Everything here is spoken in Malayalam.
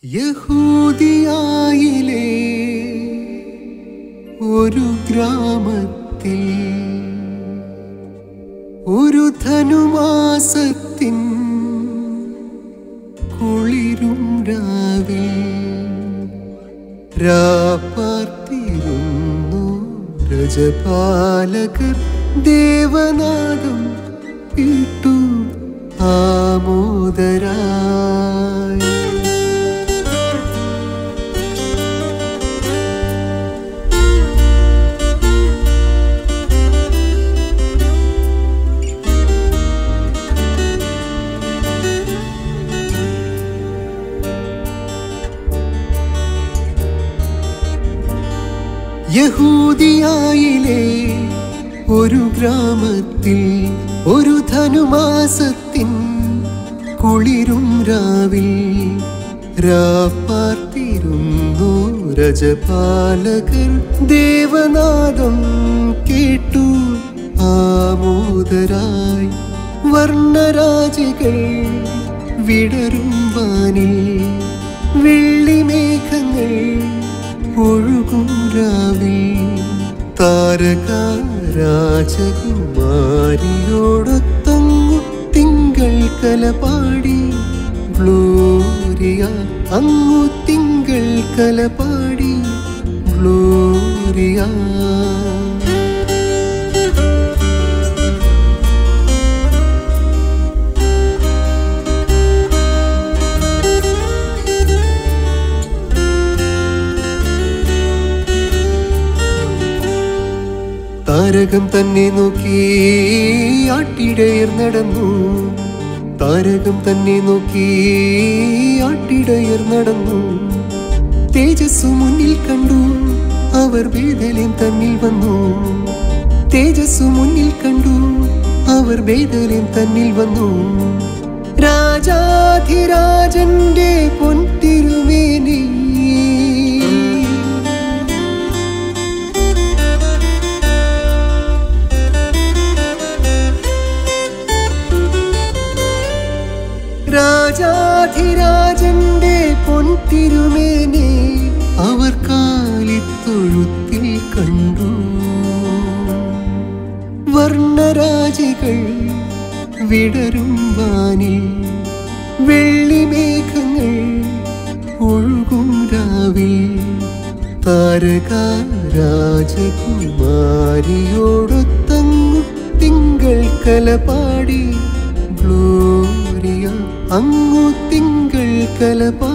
യഹൂദിയായിലെ ഒരു ഗ്രാമത്തിൽ ഒരു ധനുമാസത്തിൻ കുളിരും രാവിൽ രാപ്പാർത്തിരുന്നു രജപാലകർ ദേവനാദം കേട്ടു ആമോദരായി യഹൂദിയായിലെ ഒരു ഗ്രാമത്തിൽ ഒരു ധനുമാസത്തിൻ കുളിരും രാവിൽ രാപ്പാർത്തിരുന്നു രജപാലകർ ദേവനാദം കേട്ടു ആമോദരായി വർണ്ണരാജികൾ വിടരും വാനിൽ വെള്ളിമേഘങ്ങൾ ഒഴുകും രാവിൽ താരക രാജകുമാരിയോടൊത്തങ്ങു തിങ്കൾ കലപാടി ഗ്ലോറിയ അങ്ങു തിങ്കൾ കലപാടി ഗ്ലോറിയ താരകം തന്നെ നോക്കി ആട്ടിടയർ നടന്നു താരകം തന്നെ നോക്കി ആട്ടിടയർ നടന്നു തേജസ്സു മുന്നിൽ കണ്ടു അവർ വേദലയും തന്നിൽ വന്നു തേജസ്സു മുന്നിൽ കണ്ടു അവർ വേദലയും തന്നിൽ വന്നു രാജാധിരാജന്റെ പൊൻതിരുമേനി രാജാധിരാജന്റെ പൊൻതിരുമേനെ അവർ കാലിത്തൊഴുത്തിൽ കണ്ടു വർണ്ണരാജികൾ വിടരും വാനിൽ വെള്ളിമേഘങ്ങൾ ഒഴുകും രാവിൽ താരക രാജകുമാരിയോടൊത്തങ്ങു തിങ്കൾ കലപാടി ഗ്ലോറിയ അങ്ങു തിങ്കൾ കലപാടി